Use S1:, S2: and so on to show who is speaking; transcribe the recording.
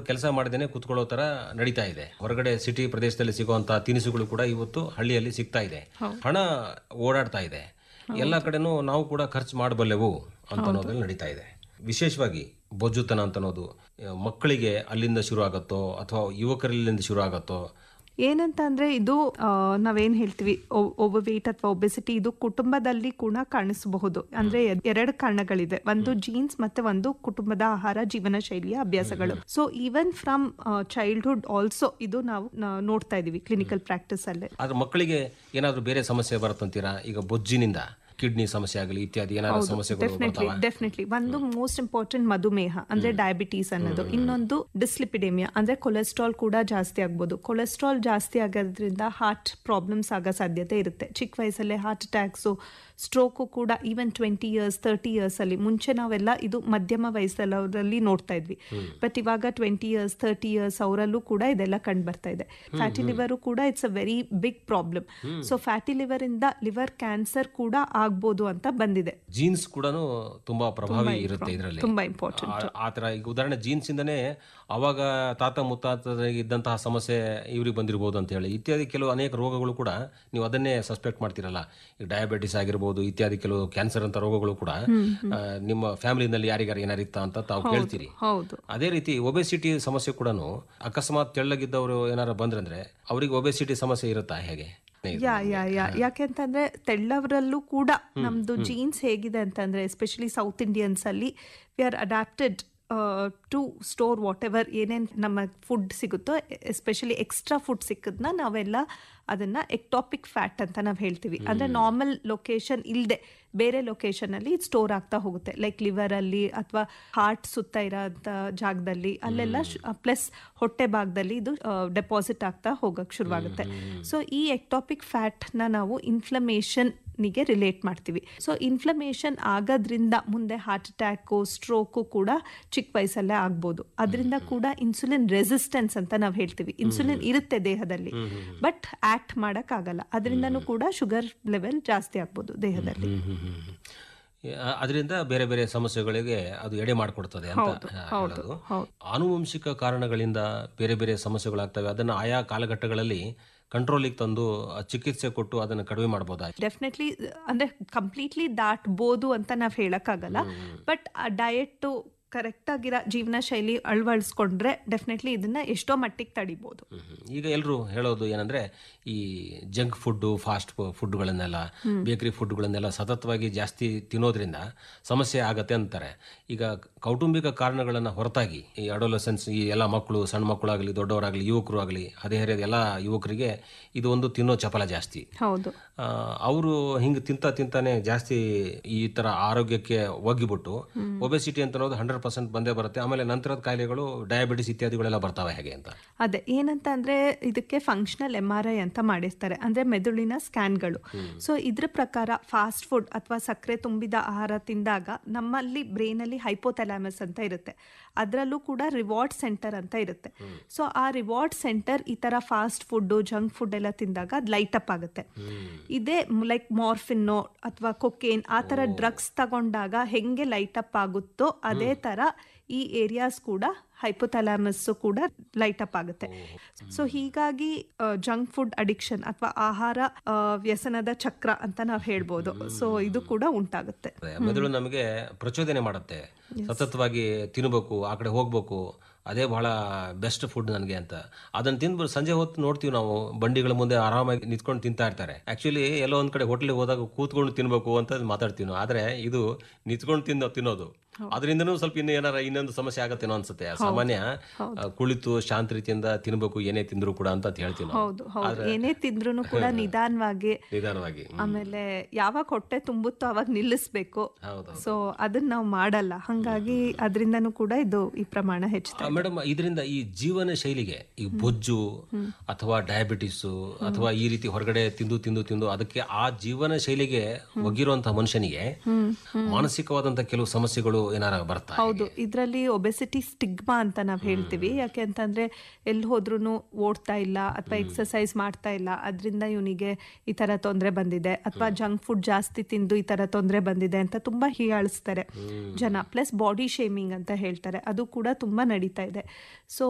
S1: ಕೆಲಸ ಮಾಡದೇನೆ ಕುತ್ಕೊಳ್ಳೋ ತರ ನಡೀತಾ ಇದೆ ಹೊರಗಡೆ ಸಿಟಿ ಪ್ರದೇಶದಲ್ಲಿ ಸಿಗುವಂತಹ ತಿನಿಸುಗಳು ಕೂಡ ಇವತ್ತು ಹಳ್ಳಿಯಲ್ಲಿ ಸಿಗ್ತಾ ಇದೆ ಹಣ ಓಡಾಡ್ತಾ ಇದೆ ಎಲ್ಲ ಕಡೆನೂ ನಾವು ಕೂಡ ಖರ್ಚು ಮಾಡಬಲ್ಲೆವು ಅಂತ ಅನ್ನೋದ್ರಲ್ಲಿ ನಡೀತಾ ಇದೆ ವಿಶೇಷವಾಗಿ ಬೊಜ್ಜುತನ ಅಂತ ಅನ್ನೋದು ಆ, ಮಕ್ಕಳಿಗೆ ಅಲ್ಲಿಂದ ಶುರು ಆಗತ್ತೋ ಅಥವಾ ಯುವಕರಲ್ಲಿಂದ ಶುರು ಆಗತ್ತೋ
S2: ಏನಂತ ಅಂದ್ರೆ ಇದು ಆ, ನಾವೇನ್ ಹೇಳ್ತೀವಿ ಓವರ್ ವೇಟ್ ಅಥವಾ ಒಬೆಸಿಟಿ ಇದು ಕುಟುಂಬದಲ್ಲಿ ಕೂಡ ಕಾಣಿಸಬಹುದು ಅಂದ್ರೆ ಎ- ಎರಡು ಕಾರಣಗಳಿದೆ ಒಂದು ಜೀನ್ಸ್ ಮತ್ತೆ ಒಂದು ಕುಟುಂಬದ ಆಹಾರ ಜೀವನ ಶೈಲಿಯ ಅಭ್ಯಾಸಗಳು so even from childhood also ಇದು ನಾವು ನ- ನೋಡ್ತಾ ಇದೀವಿ ಕ್ಲಿನಿಕಲ್ ಪ್ರಾಕ್ಟೀಸ್ ಅಲ್ಲೇ
S1: ಆದ್ರೆ ಮಕ್ಕಳಿಗೆ ಏನಾದರೂ ಬೇರೆ ಸಮಸ್ಯೆ ಬರುತ್ತಂತೀರಾ ಈಗ ಬೊಜ್ಜಿನಿಂದ ಕಿಡ್ನಿ ಸಮಸ್ಯೆ ಆಗಲಿ ಇತ್ಯಾದಿ ಏನಾದ್ರು ಸಮಸ್ಯೆಗಳು
S2: ಡೆಫಿನೆಟ್ಲಿ
S1: ಬರ್ತಾವ
S2: ಡೆಫಿನೆಟ್ಲಿ ಒಂದು ಮೋಸ್ಟ್ ಇಂಪಾರ್ಟೆಂಟ್ ಮಧುಮೇಹ ಅಂದ್ರೆ ಡಯಾಬಿಟೀಸ್ ಅನ್ನೋದು ಇನ್ನೊಂದು ಡಿಸ್ಲಿಪಿಡೇಮಿಯಾ ಅಂದ್ರೆ ಕೊಲೆಸ್ಟ್ರಾಲ್ ಕೂಡ ಜಾಸ್ತಿ ಆಗ್ಬೋದು ಕೊಲೆಸ್ಟ್ರಾಲ್ ಜಾಸ್ತಿ ಆಗೋದ್ರಿಂದ ಹಾರ್ಟ್ ಪ್ರಾಬ್ಲಮ್ಸ್ ಆಗೋ ಸಾಧ್ಯತೆ ಇರುತ್ತೆ ಚಿಕ್ಕ ವಯಸ್ಸಲ್ಲೇ ಹಾರ್ಟ್ ಅಟ್ಯಾಕ್ಸು ಸ್ಟ್ರೋಕು ಕೂಡ even twenty years thirty years ಅಲ್ಲಿ ಮುಂಚೆ ನಾವೆಲ್ಲ ಇದು ಮಧ್ಯಮ ವಯಸ್ಸಲ್ಲಿ ನೋಡ್ತಾ ಇದ್ವಿ ಬಟ್ ಇವಾಗ ಟ್ವೆಂಟಿ ಇಯರ್ಸ್ ತರ್ಟಿ ಇಯರ್ಸ್ ಅವರಲ್ಲೂ ಕೂಡ ಇದೆಲ್ಲ ಕಂಡು ಬರ್ತಾ ಇದೆ ಫ್ಯಾಟಿ ಲಿವರು ಕೂಡ it's a very big problem so fatty liver ಇಂದ ಲಿವರ್ ಕ್ಯಾನ್ಸರ್ ಕೂಡ ಆಗ್ಬೋದು ಅಂತ ಬಂದಿದೆ
S1: ಜೀನ್ಸ್ ಕೂಡ ತುಂಬಾ ಪ್ರಭಾವಿ ಇರುತ್ತೆ ಇದರಲ್ಲಿ
S2: ತುಂಬಾ ಇಂಪಾರ್ಟೆಂಟ್
S1: ಆ ಥರ ಈಗ ಉದಾಹರಣೆ ಜೀನ್ಸ್ ಇಂದನೇ ಅವಾಗ ತಾತ ಮುತ್ತಾತ ಇದ್ದಂತಹ ಸಮಸ್ಯೆ ಇವ್ರಿಗೆ ಬಂದಿರಬಹುದು ಅಂತ ಹೇಳಿ ಇತ್ಯಾದಿ ಕೆಲವು ಅನೇಕ ರೋಗಗಳು ಕೂಡ ನೀವು ಅದನ್ನೇ ಸಸ್ಪೆಕ್ಟ್ ಮಾಡ್ತೀರಲ್ಲ ಈಗ ಡಯಾಬಿಟಿಸ್ ಆಗಿರ್ಬೋದು ಇತ್ಯಾದಿ ಕೆಲವು ಕ್ಯಾನ್ಸರ್ ಅಂತ ರೋಗಗಳು ಕೂಡ ಆ, ನಿಮ್ಮ ಫ್ಯಾಮಿಲಿನಲ್ಲಿ ಯಾರಿಗಾರ ಏನಾರಿತ್ತ ಅಂತ ತಾವು ಕೇಳ್ತೀರಿ
S2: ಹೌದು
S1: ಅದೇ ರೀತಿ ಒಬೆಸಿಟಿ ಸಮಸ್ಯೆ ಕೂಡ ಅಕಸ್ಮಾತ್ ತೆಳ್ಳಗಿದ್ದವರು ಏನಾರ ಬಂದ್ರಂದ್ರೆ ಅವರಿಗೆ ಒಬೆಸಿಟಿ ಸಮಸ್ಯೆ ಇರುತ್ತಾ ಹೇಗೆ
S2: ಯಾ ಯಾ ಯಾ ಯಾಕೆಂತಂದ್ರೆ ತೆಳ್ಳವರಲ್ಲೂ ಕೂಡ ನಮ್ದು ಜೀನ್ಸ್ ಹೇಗಿದೆ ಅಂತಂದ್ರೆ ಎಸ್ಪೆಷಲಿ ಸೌತ್ ಇಂಡಿಯನ್ಸ್ ಅಲ್ಲಿ we are adapted to store whatever ಏನೇನು ನಮ್ಮ ಫುಡ್ ಸಿಗುತ್ತೋ ಎಸ್ಪೆಷಲಿ ಎಕ್ಸ್ಟ್ರಾ ಫುಡ್ ಸಿಕ್ಕದ್ನ ನಾವೆಲ್ಲ ಅದನ್ನ ಎಕ್ಟಾಪಿಕ್ ಫ್ಯಾಟ್ ಅಂತ ನಾವು ಹೇಳ್ತೀವಿ ಅಂದ್ರೆ ನಾರ್ಮಲ್ ಲೊಕೇಶನ್ ಇಲ್ಲದೆ ಬೇರೆ ಲೊಕೇಶನ್ ಅಲ್ಲಿ ಸ್ಟೋರ್ ಆಗ್ತಾ ಹೋಗುತ್ತೆ ಲೈಕ್ ಲಿವರ್ ಅಲ್ಲಿ ಅಥವಾ ಹಾರ್ಟ್ ಸುತ್ತ ಇರೋಂಥ ಜಾಗದಲ್ಲಿ ಅಲ್ಲೆಲ್ಲ ಪ್ಲಸ್ ಹೊಟ್ಟೆ ಭಾಗದಲ್ಲಿ ಇದು ಡೆಪಾಸಿಟ್ ಆಗ್ತಾ ಹೋಗಕ್ ಶುರುವಾಗುತ್ತೆ ಸೊ ಈ ಎಕ್ಟಾಪಿಕ್ ಫ್ಯಾಟ್ ನ ನಾವು ಇನ್ಫ್ಲಮೇಷನ್ ನಿಗೆ ರಿಲೇಟ್ ಮಾಡ್ತೀವಿ ಸೊ ಇನ್ಫ್ಲಮೇಷನ್ ಆಗೋದ್ರಿಂದ ಮುಂದೆ ಹಾರ್ಟ್ ಅಟ್ಯಾಕು ಸ್ಟ್ರೋಕು ಕೂಡ ಚಿಕ್ಕ ವಯಸ್ಸಲ್ಲೇ ಆಗ್ಬೋದು ಅದರಿಂದ ಕೂಡ ಇನ್ಸುಲಿನ್ ರೆಸಿಸ್ಟೆನ್ಸ್ ಅಂತ ನಾವು ಹೇಳ್ತೀವಿ ಇನ್ಸುಲಿನ್ ಇರುತ್ತೆ ದೇಹದಲ್ಲಿ ಬಟ್ ಆಕ್ಟ್ ಮಾಡಕ್ ಆಗಲ್ಲ ಅದರಿಂದನೂ ಕೂಡ ಶುಗರ್ ಲೆವೆಲ್ ಜಾಸ್ತಿ ಆಗ್ಬೋದು ದೇಹದಲ್ಲಿ
S1: ಅದರಿಂದ ಬೇರೆ ಬೇರೆ ಸಮಸ್ಯೆಗಳಿಗೆ ಅದು ಎಡೆ ಮಾಡಿಕೊಡ್ತದೆ ಅಂತ ಆ, ಹೇಳೋದು ಆನುವಂಶಿಕ ಕಾರಣಗಳಿಂದ ಬೇರೆ ಬೇರೆ ಸಮಸ್ಯೆಗಳಾಗ್ತವೆ ಅದನ್ನು ಆಯಾ ಕಾಲಘಟ್ಟಗಳಲ್ಲಿ ಕಂಟ್ರೋಲಿಗೆ ತಂದು ಆ ಚಿಕಿತ್ಸೆ ಕೊಟ್ಟು ಅದನ್ನು ಕಡಿಮೆ ಮಾಡ್ಬೋದಾ
S2: ಡೆಫಿನೆಟ್ಲಿ ಅಂದ್ರೆ ಕಂಪ್ಲೀಟ್ಲಿ ದಾಟ್ಬೋದು ಅಂತ ನಾವು ಹೇಳಕ್ಕಾಗಲ್ಲ ಬಟ್ ಆ ಡಯಟ್ ಕರೆಕ್ಟ್ ಆಗಿರೋ ಜೀವನ ಶೈಲಿ ಅಳವಡಿಸ್ಕೊಂಡ್ರೆ ಡೆಫಿನೆಟ್ಲಿ ಇದನ್ನ ಎಷ್ಟೋ ಮಟ್ಟಿಗೆ ತಡಿಬೋದು
S1: ಹ್ಮ್. ಈಗ ಎಲ್ಲರೂ ಹೇಳೋದು ಏನಂದ್ರೆ ಈ ಜಂಕ್ ಫುಡ್ ಫಾಸ್ಟ್ ಫುಡ್ಗಳನ್ನೆಲ್ಲ ಬೇಕರಿ ಫುಡ್ಗಳನ್ನೆಲ್ಲ ಸತತವಾಗಿ ಜಾಸ್ತಿ ತಿನ್ನೋದ್ರಿಂದ ಸಮಸ್ಯೆ ಆಗತ್ತೆ ಅಂತಾರೆ ಈಗ ಕೌಟುಂಬಿಕ ಕಾರಣಗಳನ್ನು ಹೊರತಾಗಿ ಈ ಅಡೋಲಸೆನ್ಸ್ ಈ ಎಲ್ಲ ಮಕ್ಕಳು ಸಣ್ಣ ಮಕ್ಕಳಾಗಲಿ ದೊಡ್ಡವರಾಗಲಿ ಯುವಕರು ಆಗಲಿ ಹದಿಹರೆಯದ ಎಲ್ಲ ಯುವಕರಿಗೆ ಇದು ಒಂದು ತಿನ್ನೋ ಚಪಲ ಜಾಸ್ತಿ
S2: ಹೌದು
S1: ಅವರು ಹಿಂಗೆ ತಿಂತ ತಿಂತಾನೆ ಜಾಸ್ತಿ ಈ ತರ ಆರೋಗ್ಯಕ್ಕೆ ಒಗ್ಗಿಬಿಟ್ಟು ಒಬೆಸಿಟಿ ಅಂತ ಅನ್ನೋದು ಹಂಡ್ರೆಡ್ ಪರ್ಸೆಂಟ್ ಬಂದೇ ಬರುತ್ತೆ ಆಮೇಲೆ ನಂತರದ ಕಾಯಿಲೆಗಳು ಡಯಾಬಿಟಿಸ್ ಇತ್ಯಾದಿಗಳೆಲ್ಲ ಬರ್ತಾವೆ ಹೇಗೆ ಅಂತ
S2: ಅದೇ ಏನಂತ ಅಂದ್ರೆ ಇದಕ್ಕೆ ಫಂಕ್ಷನಲ್ ಎಮ್ ಆರ್ ಐ ಅಂತ ಮಾಡಿರ್ತಾರೆ ಅಂದ್ರೆ ಮೆದುಳಿನ ಸ್ಕ್ಯಾನ್ಗಳು ಸೊ ಇದ್ರ ಪ್ರಕಾರ ಫಾಸ್ಟ್ ಫುಡ್ ಅಥವಾ ಸಕ್ಕರೆ ತುಂಬಿದ ಆಹಾರ ತಿಂದಾಗ ನಮ್ಮಲ್ಲಿ ಬ್ರೈನ್ ಅಲ್ಲಿ ಹೈಪೋಥೆಲಾಮಸ್ ಅಂತ ಇರುತ್ತೆ ಅದರಲ್ಲೂ ಕೂಡ ರಿವಾರ್ಡ್ ಸೆಂಟರ್ ಅಂತ ಇರುತ್ತೆ ಸೊ ಆ ರಿವಾರ್ಡ್ ಸೆಂಟರ್ ಈ ತರ ಫಾಸ್ಟ್ ಫುಡ್ ಜಂಕ್ ಫುಡ್ ಎಲ್ಲ ತಿಂದಾಗ ಅದು ಲೈಟ್ ಅಪ್ ಆಗುತ್ತೆ ಇದೇ ಲೈಕ್ ಮಾರ್ಫಿನ್ನೋ ಅಥವಾ ಕೊಕೇನ್ ಆ ತರ ಡ್ರಗ್ಸ್ ತಗೊಂಡಾಗ ಹೆಂಗೆ ಲೈಟ್ ಅಪ್ ಆಗುತ್ತೋ ಅದೇ ತರ ಈ ಏರಿಯಾಸ್ ಕೂಡ ಹೈಪೋಥಾಲಾಮಸ್ ಕೂಡ ಲೈಟ್ ಅಪ್ ಆಗುತ್ತೆ ಸೊ ಹೀಗಾಗಿ ಜಂಕ್ ಫುಡ್ ಅಡಿಕ್ಷನ್ ಅಥವಾ ಆಹಾರ ಆ, ವ್ಯಸನದ ಚಕ್ರ ಅಂತ ನಾವು ಹೇಳ್ಬೋದು ಸೊ ಇದು ಕೂಡ ಉಂಟಾಗುತ್ತೆ
S1: ಮೆದುಳು ನಮಗೆ ಪ್ರಚೋದನೆ ಮಾಡುತ್ತೆ ಸತತವಾಗಿ ತಿನ್ಬೇಕು ಆ ಕಡೆ ಹೋಗ್ಬೇಕು ಅದೇ ಬಹಳ ಬೆಸ್ಟ್ ಫುಡ್ ನನಗೆ ಅಂತ ಅದನ್ನ ತಿಂದ್ಬಿಟ್ಟು ಸಂಜೆ ಹೊತ್ತು ನೋಡ್ತೀವಿ ನಾವು ಬಂಡಿಗಳ ಮುಂದೆ ಆರಾಮಾಗಿ ನಿಂತ್ಕೊಂಡು ತಿಂತಾ ಇರ್ತಾರೆ ಆಕ್ಚುಲಿ ಎಲ್ಲೋ ಒಂದ್ ಕಡೆ ಹೋಟ್ಲಿಗೆ ಹೋದಾಗ ಕೂತ್ಕೊಂಡು ತಿನ್ಬೇಕು ಅಂತ ಮಾತಾಡ್ತೀವಿ ನಾವು ಆದ್ರೆ ಇದು ನಿಂತ್ಕೊಂಡು ತಿನ್ನೋ ತಿನ್ನೋದು ಅದರಿಂದನೂ ಸ್ವಲ್ಪ ಇನ್ನು ಏನಾರ ಇನ್ನೊಂದು ಸಮಸ್ಯೆ ಆಗತ್ತೇನೋ ಅನ್ಸುತ್ತೆ ಸಾಮಾನ್ಯ ಆ, ಕುಳಿತು ಶಾಂತ ರೀತಿಯಿಂದ ತಿನ್ಬೇಕು ಏನೇ ತಿಂದ್ರು ಕೂಡ ಅಂತ ಹೇಳ್ತೀವಿ ನಾವು
S2: ಹೌದು ಹೌದು ಏನೇ ತಿಂದ್ರು ಕೂಡ ನಿಧಾನವಾಗಿ
S1: ನಿಧಾನವಾಗಿ
S2: ಆಮೇಲೆ ಯಾವಾಗ ಹೊಟ್ಟೆ ತುಂಬುತ್ತೋ ಅವಾಗ ನಿಲ್ಲಿಸ್ಬೇಕು
S1: ಹೌದು
S2: ಸೊ ಅದನ್ನ ನಾವು ಮಾಡಲ್ಲ ಹಂಗಾಗಿ ಅದರಿಂದನೂ ಕೂಡ ಇದು ಈ ಪ್ರಮಾಣ ಹೆಚ್ಚುತ್ತೆ
S1: ಮೇಡಮ್ ಇದರಿಂದ ಈ ಜೀವನ ಶೈಲಿಗೆ ಈ ಬೊಜ್ಜು ಅಥವಾ ಡಯಾಬಿಟಿಸ್ ಅಥವಾ ಈ ರೀತಿ ಹೊರಗಡೆ ತಿಂದು ತಿಂದು ತಿಂದು ಅದಕ್ಕೆ ಆ ಜೀವನ ಶೈಲಿಗೆ ಒಗ್ಗಿರುವಂತಹ ಮನುಷ್ಯನಿಗೆ ಮಾನಸಿಕವಾದಂತ ಕೆಲವು ಸಮಸ್ಯೆಗಳು ಏನಾರ ಬರ್ತಾ
S2: ಹೌದು ಇದರಲ್ಲಿ ಒಬೆಸಿಟಿ ಸ್ಟಿಗ್ಮಾ ಅಂತ ನಾವು ಹೇಳ್ತೀವಿ ಯಾಕೆ ಅಂತಂದ್ರೆ ಎಲ್ಲಿ ಹೋದ್ರೂ ಓಡ್ತಾ ಇಲ್ಲ ಅಥವಾ ಎಕ್ಸರ್ಸೈಸ್ ಮಾಡ್ತಾ ಇಲ್ಲ ಅದರಿಂದ ಇವನಿಗೆ ಈ ತರ ತೊಂದರೆ ಬಂದಿದೆ ಅಥವಾ ಜಂಕ್ ಫುಡ್ ಜಾಸ್ತಿ ತಿಂದು ಈ ತರ ತೊಂದರೆ ಬಂದಿದೆ ಅಂತ ತುಂಬಾ ಹೀಯಾಳಿಸ್ತಾರೆ ಜನ ಪ್ಲಸ್ ಬಾಡಿ ಶೇಮಿಂಗ್ ಅಂತ ಹೇಳ್ತಾರೆ ಅದು ಕೂಡ ತುಂಬಾ ನಡೀತಾ ಇದೆ ಸೊ